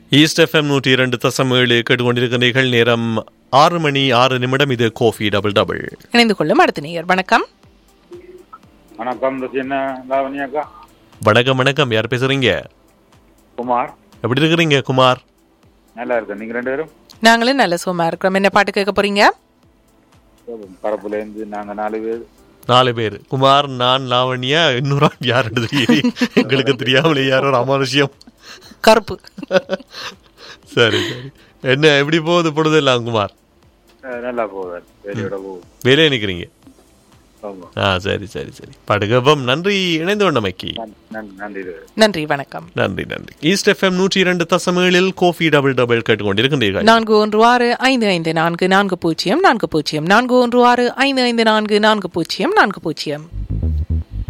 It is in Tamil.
ஈஸ்ட் எஃப்எம் நூற்றி இரண்டு தசம் ஏழு கேட்டுக்கொண்டிருக்கிறீர்கள் நேரம் ஆறு மணி ஆறு நிமிடம் இது கோஃபி டபுள் டபுள் இணைந்து கொள்ளும் அடுத்த நேயர் வணக்கம் வணக்கம் இது என்ன லாவணி அக்கா வணக்கம் வணக்கம் யார் பேசுறீங்க குமார் எப்படி இருக்கிறீங்க குமார் நல்லா இருக்கு நீங்க ரெண்டு பேரும் நாங்களும் நல்ல சுகமா இருக்கிறோம் என்ன பாட்டு கேட்க போறீங்க பரப்புல இருந்து நாங்க நாலு பேர் நாலு பேர் குமார் நான் லாவண்யா இன்னொரு ஆள் யார் தெரியும் எங்களுக்கு தெரியாமலே யாரோ ஒரு அமானுஷ்யம் கருப்பு சரி சரி என்ன எப்படி போகுது பொழுதெல்லாம் குமார் அஹ் நல்லா போவார் வேலையோட போகும் வேலையை நிற்கிறீங்க ஆமா ஆ சரி சரி சரி படுகப்பம் நன்றி இணைந்து கொண்டமைக்கு நன்றி, நன்றி நன்றி நன்றி வணக்கம் நன்றி நன்றி ஈஸ்ட் எஃப்எம் நூற்றி இரண்டு தசம் ஏழில் கோஃபி டபுள் டபுள் கேட்டுக்கொண்டிருக்கின்றீர்கள் நான்கு ஒன்று ஆறு ஐந்து ஐந்து நான்கு நான்கு பூஜ்ஜியம் நான்கு பூஜ்ஜியம் நான்கு ஒன்று ஆறு ஐந்து ஐந்து நான்கு நான்கு பூஜ்ஜியம் நான்கு பூஜ்ஜியம்